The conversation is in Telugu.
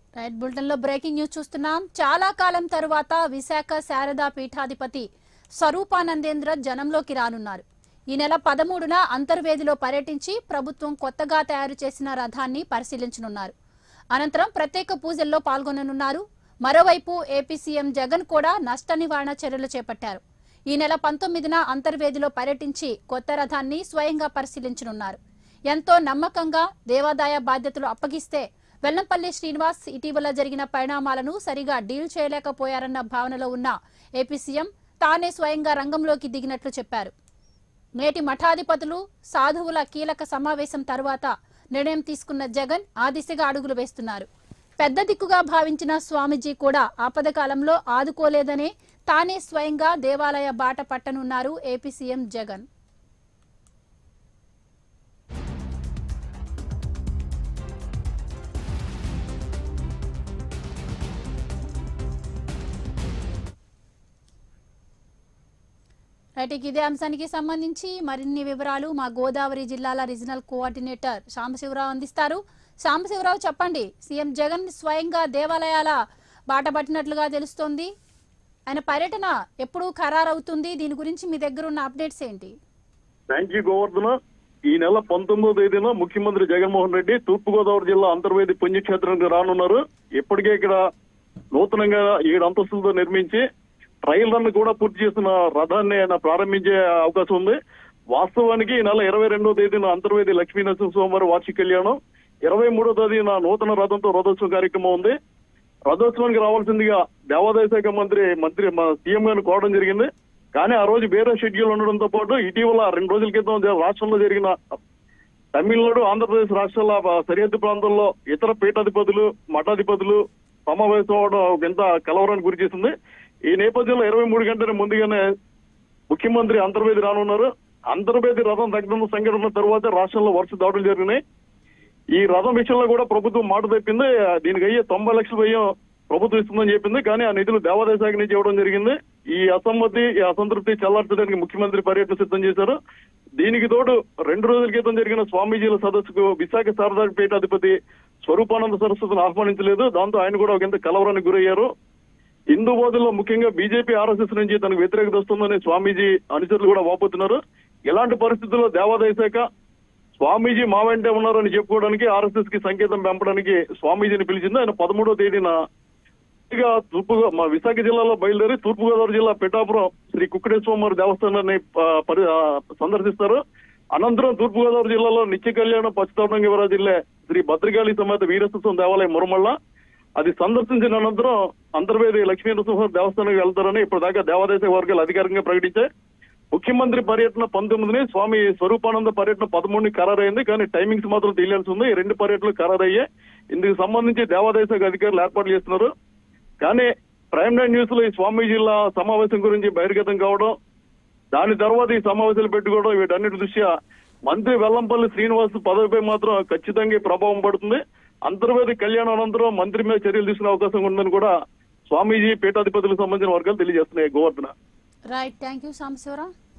రైట్ బులెటిన్ లో బ్రేకింగ్ న్యూస్ చూస్తున్నాం చాలా కాలం తరువాత విశాఖ శారదా పీఠాధిపతి స్వరూపానందేంద్ర జనంలోకి రానున్నారు ఈ నెల పదమూడున అంతర్వేదిలో పర్యటించి ప్రభుత్వం కొత్తగా తయారు చేసిన రథాన్ని పరిశీలించనున్నారు అనంతరం ప్రత్యేక పూజల్లో పాల్గొననున్నారు మరోవైపు ఏపీ సీఎం జగన్ కూడా నష్ట నివారణ చర్యలు చేపట్టారు ఈ నెల పంతొమ్మిదిన అంతర్వేదిలో పర్యటించి కొత్త రథాన్ని స్వయంగా పరిశీలించనున్నారు ఎంతో నమ్మకంగా దేవాదాయ బాధ్యతలు అప్పగిస్తే వెల్లంపల్లి శ్రీనివాస్ ఇటీవల జరిగిన పరిణామాలను సరిగా డీల్ చేయలేకపోయారన్న భావనలో ఉన్న ఏపీ సీఎం తానే స్వయంగా రంగంలోకి దిగినట్లు చెప్పారు నేటి మఠాధిపతులు సాధువుల కీలక సమావేశం తర్వాత నిర్ణయం తీసుకున్న జగన్ ఆ దిశగా అడుగులు వేస్తున్నారు పెద్ద దిక్కుగా భావించిన స్వామీజీ కూడా ఆపద కాలంలో ఆదుకోలేదనే తానే స్వయంగా దేవాలయ బాట పట్టనున్నారు ఏపీ సీఎం జగన్ రైట్ ఇక ఇదే అంశానికి సంబంధించి మరిన్ని వివరాలు మా గోదావరి జిల్లాల రీజనల్ కోఆర్డినేటర్ సాంబశివరావు అందిస్తారు సాంబశివరావు చెప్పండి సీఎం జగన్ స్వయంగా దేవాలయాల బాట పట్టినట్లుగా తెలుస్తోంది ఆయన పర్యటన ఎప్పుడు ఖరారవుతుంది దీని గురించి మీ దగ్గర ఉన్న అప్డేట్స్ ఏంటి థ్యాంక్ యూ గోవర్ధన ఈ నెల పంతొమ్మిదో తేదీన ముఖ్యమంత్రి జగన్మోహన్ రెడ్డి తూర్పుగోదావరి జిల్లా అంతర్వేది పుణ్యక్షేత్రానికి రానున్నారు ఇప్పటికే ఇక్కడ నూతనంగా ఏడు అంతస్తులతో నిర్మించి ట్రయల్ రన్ కూడా పూర్తి చేసిన రథాన్ని ఆయన ప్రారంభించే అవకాశం ఉంది వాస్తవానికి ఈ నెల ఇరవై రెండో తేదీన అంతర్వేది లక్ష్మీ నరసింహస్వామి వార్షిక కళ్యాణం ఇరవై మూడో తేదీన నూతన రథంతో రథోత్సవం కార్యక్రమం ఉంది రథోత్సవానికి రావాల్సిందిగా దేవాదాయ శాఖ మంత్రి మంత్రి మా సీఎం గారిని కోరడం జరిగింది కానీ ఆ రోజు వేరే షెడ్యూల్ ఉండడంతో పాటు ఇటీవల రెండు రోజుల క్రితం జ- రాష్ట్రంలో జరిగిన తమిళనాడు ఆంధ్రప్రదేశ్ రాష్ట్రాల ప- సరిహద్దు ప్రాంతంలో ఇతర పీఠాధిపతులు మఠాధిపతులు సమావేశం అవడం ఒక ఎంత కలవరానికి గురి చేసింది ఈ నేపథ్యంలో ఇరవై మూడు గంటల ముందుగానే ముఖ్యమంత్రి అంతర్వేది రానున్నారు అంతర్వేది రథం దగ్ధం సంఘటన తర్వాత రాష్ట్రంలో వరుస దాడులు జరిగినాయి ఈ రథం విషయంలో కూడా ప్రభుత్వం మాట తప్పింది దీనికి అయ్యే తొంభై లక్షల వ్యయం ప్రభుత్వం ఇస్తుందని చెప్పింది కానీ ఆ నిధులు దేవాదాయ శాఖ నుంచి ఇవ్వడం జరిగింది ఈ అసమ్మతి ఈ అసంతృప్తి చల్లార్చడానికి ముఖ్యమంత్రి పర్యటన సిద్ధం చేశారు దీనికి తోడు రెండు రోజుల క్రితం జరిగిన స్వామీజీల సదస్సుకు విశాఖ శారదా పీఠాధిపతి స్వరూపానంద సరస్వతిని ఆహ్వానించలేదు దాంతో ఆయన కూడా ఒకంత కలవరానికి గురయ్యారు హిందూ బోధల్లో ముఖ్యంగా బీజేపీ ఆర్ఎస్ఎస్ నుంచి తనకు వ్యతిరేకత వస్తుందని స్వామీజీ అనుచరులు కూడా వాపోతున్నారు ఇలాంటి పరిస్థితుల్లో దేవాదాయ శాఖ స్వామీజీ మా వెంటే ఉన్నారని చెప్పుకోవడానికి ఆర్ఎస్ఎస్ కి సంకేతం పంపడానికి స్వామీజీని పిలిచింది ఆయన పదమూడో తేదీన ఇక తూర్పు మా విశాఖ జిల్లాలో బయలుదేరి తూర్పుగోదావరి జిల్లా పిఠాపురం శ్రీ కుక్కడేశ్వర దేవస్థానాన్ని ఆ, పరి ఆ, సందర్శిస్తారు అనంతరం తూర్పుగోదావరి జిల్లాలో నిత్య కళ్యాణం పశ్చిమ జిల్లా శ్రీ భద్రకాళి సమేత వీరస్వామి దేవాలయం మురమళ్ళ అది సందర్శించిన అనంతరం అంతర్వేది లక్ష్మీ నరసింహ దేవస్థానానికి వెళ్తారని ఇప్పటిదాకా దేవాదాయ వర్గాలు అధికారికంగా ప్రకటించాయి ముఖ్యమంత్రి పర్యటన పంతొమ్మిదిని స్వామి స్వరూపానంద పర్యటన పదమూడుని ఖరారైంది కానీ టైమింగ్స్ మాత్రం తెలియాల్సి ఉంది ఈ రెండు పర్యటనలు ఖరారయ్యాయి ఇందుకు సంబంధించి దేవాదాయ శాఖ అధికారులు ఏర్పాట్లు చేస్తున్నారు కానీ ప్రైమ్ నైన్ న్యూస్ లో ఈ స్వామీజీల సమావేశం గురించి బహిర్గతం కావడం దాని తర్వాత ఈ సమావేశాలు పెట్టుకోవడం వీటన్నిటి దృష్ట్యా మంత్రి వెల్లంపల్లి శ్రీనివాస్ పదవిపై మాత్రం ఖచ్చితంగా ఈ ప్రభావం పడుతుంది అంతర్వేది కళ్యాణం అనంతరం మంత్రి మీద చర్యలు తీసుకునే అవకాశం ఉందని కూడా స్వామీజీ పీఠాధిపతులకు సంబంధించిన వర్గాలు తెలియజేస్తున్నాయి Govardhana right thank you Sambasivarao